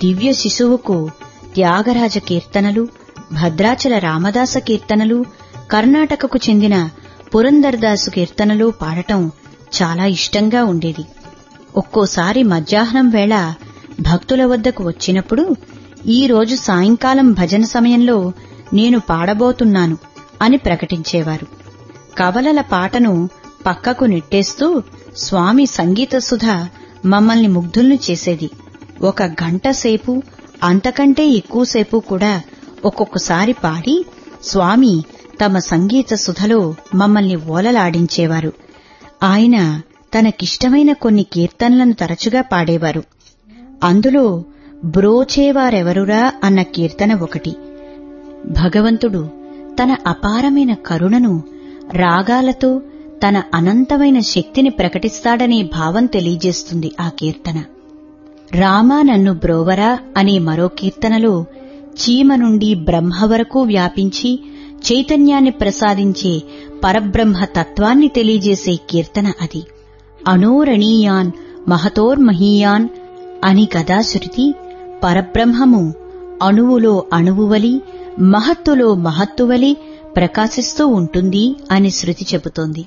దివ్య శిశువుకు త్యాగరాజ కీర్తనలు భద్రాచల రామదాస కీర్తనలు కర్ణాటకకు చెందిన పురందర్దాసు కీర్తనలు పాడటం చాలా ఇష్టంగా ఉండేది ఒక్కోసారి మధ్యాహ్నం వేళ భక్తుల వద్దకు వచ్చినప్పుడు ఈ రోజు సాయంకాలం భజన సమయంలో నేను పాడబోతున్నాను అని ప్రకటించేవారు కవలల పాటను పక్కకు నెట్టేస్తూ స్వామి సంగీత సుధ మమ్మల్ని ముగ్ధుల్ని చేసేది ఒక గంట సేపు అంతకంటే ఎక్కువసేపు కూడా ఒక్కొక్కసారి పాడి స్వామి తమ సంగీత సుధలో మమ్మల్ని ఓలలాడించేవారు ఆయన తనకిష్టమైన కొన్ని కీర్తనలను తరచుగా పాడేవారు అందులో బ్రోచేవారెవరురా అన్న కీర్తన ఒకటి భగవంతుడు తన అపారమైన కరుణను రాగాలతో తన అనంతమైన శక్తిని ప్రకటిస్తాడనే భావం తెలియజేస్తుంది ఆ కీర్తన రామా నన్ను బ్రోవరా అనే మరో కీర్తనలో చీమ నుండి బ్రహ్మ వరకు వ్యాపించి చైతన్యాన్ని ప్రసాదించే పరబ్రహ్మ తత్వాన్ని తెలియజేసే కీర్తన అది అనోరణీయాన్ మహతోర్మహీయాన్ అని గదాశృతి పరబ్రహ్మము అణువులో అణువువలి మహత్తులో మహత్తువలి ప్రకాశిస్తూ ఉంటుంది అని శృతి చెబుతోంది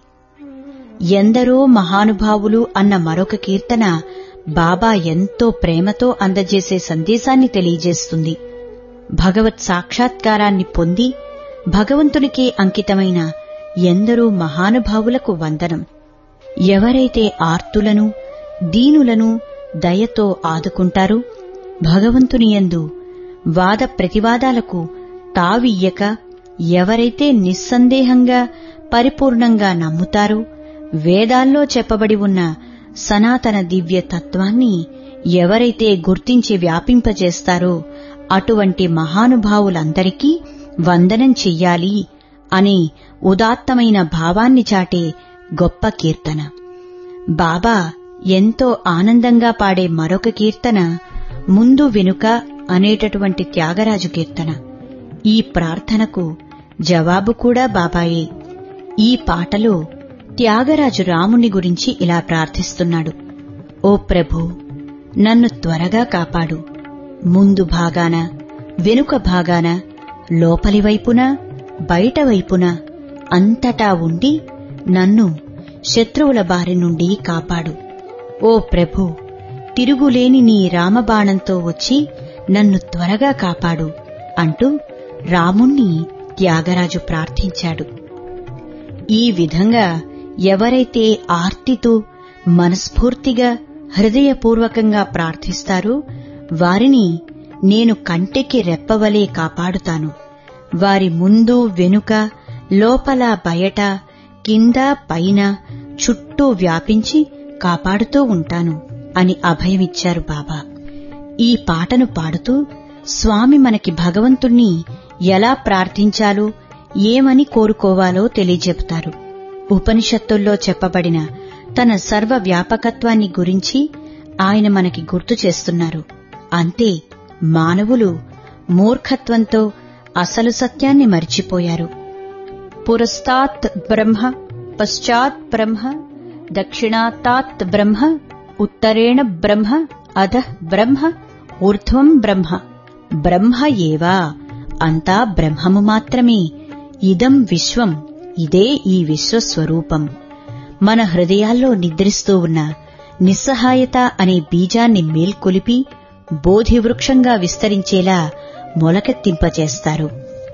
ఎందరో మహానుభావులు అన్న మరొక కీర్తన బాబా ఎంతో ప్రేమతో అందజేసే సందేశాన్ని తెలియజేస్తుంది భగవత్ సాక్షాత్కారాన్ని పొంది భగవంతునికే అంకితమైన ఎందరో మహానుభావులకు వందనం ఎవరైతే ఆర్తులను దీనులను దయతో ఆదుకుంటారో భగవంతుని యందు వాద ప్రతివాదాలకు తావియ్యక ఎవరైతే నిస్సందేహంగా పరిపూర్ణంగా నమ్ముతారో వేదాల్లో చెప్పబడి ఉన్న సనాతన దివ్య తత్వాన్ని ఎవరైతే గుర్తించి వ్యాపింపజేస్తారో అటువంటి మహానుభావులందరికీ వందనం చెయ్యాలి అని ఉదాత్తమైన భావాన్ని చాటే గొప్ప కీర్తన బాబా ఎంతో ఆనందంగా పాడే మరొక కీర్తన ముందు వెనుక అనేటటువంటి త్యాగరాజు కీర్తన ఈ ప్రార్థనకు జవాబు కూడా బాబాయే ఈ పాటలో త్యాగరాజు రాముని గురించి ఇలా ప్రార్థిస్తున్నాడు ఓ ప్రభు నన్ను త్వరగా కాపాడు ముందు భాగాన వెనుక భాగాన లోపలి వైపున బయట వైపున అంతటా ఉండి నన్ను శత్రువుల బారి నుండి కాపాడు ఓ ప్రభు తిరుగులేని నీ రామబాణంతో వచ్చి నన్ను త్వరగా కాపాడు అంటూ రాముణ్ణి త్యాగరాజు ప్రార్థించాడు ఈ విధంగా ఎవరైతే ఆర్తితో మనస్ఫూర్తిగా హృదయపూర్వకంగా ప్రార్థిస్తారో వారిని నేను కంటికి రెప్పవలే కాపాడుతాను వారి ముందు వెనుక లోపల బయట కింద పైన చుట్టూ వ్యాపించి కాపాడుతూ ఉంటాను అని అభయమిచ్చారు బాబా ఈ పాటను పాడుతూ స్వామి మనకి భగవంతుణ్ణి ఎలా ప్రార్థించాలో ఏమని కోరుకోవాలో తెలియజెపుతారు ఉపనిషత్తుల్లో చెప్పబడిన తన సర్వ వ్యాపకత్వాన్ని గురించి ఆయన మనకి గుర్తు చేస్తున్నారు అంతే మానవులు మూర్ఖత్వంతో అసలు సత్యాన్ని మరిచిపోయారు పురస్తాత్ బ్రహ్మ పశ్చాత్ బ్రహ్మ దక్షిణాతాత్ బ్రహ్మ ఉత్తరేణ బ్రహ్మ అధః బ్రహ్మ ఊర్ధ్వం బ్రహ్మ బ్రహ్మ ఏవా అంతా బ్రహ్మము మాత్రమే ఇదం విశ్వం ఇదే ఈ విశ్వస్వరూపం మన హృదయాల్లో నిద్రిస్తూ ఉన్న నిస్సహాయత అనే బీజాన్ని మేల్కొలిపి బోధివృక్షంగా విస్తరించేలా మొలకెత్తింపచేస్తారు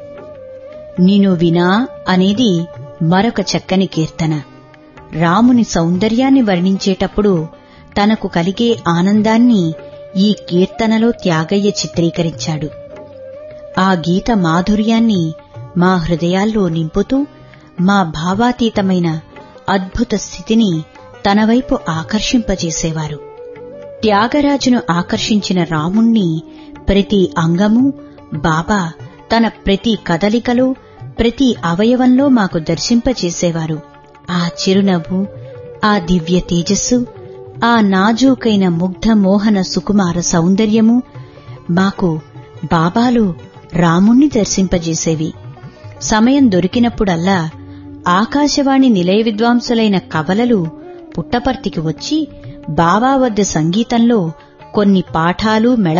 నిను వినా అనేది మరొక చక్కని కీర్తన రాముని సౌందర్యాన్ని వర్ణించేటప్పుడు తనకు కలిగే ఆనందాన్ని ఈ కీర్తనలో త్యాగయ్య చిత్రీకరించాడు ఆ గీత మాధుర్యాన్ని మా హృదయాల్లో నింపుతూ మా భావాతీతమైన అద్భుత స్థితిని తన వైపు ఆకర్షింపజేసేవారు త్యాగరాజును ఆకర్షించిన రాముణ్ణి ప్రతి అంగము బాబా తన ప్రతి కదలికలో ప్రతి అవయవంలో మాకు దర్శింపచేసేవారు ఆ చిరునవ్వు ఆ దివ్య తేజస్సు ఆ నాజూకైన ముగ్ధ మోహన సుకుమార సౌందర్యము మాకు బాబాలో రాముణ్ణి దర్శింపజేసేవి సమయం దొరికినప్పుడల్లా ఆకాశవాణి నిలయ విద్వాంసులైన కవలలు పుట్టపర్తికి వచ్చి బాబా వద్ద సంగీతంలో కొన్ని పాఠాలు మెళ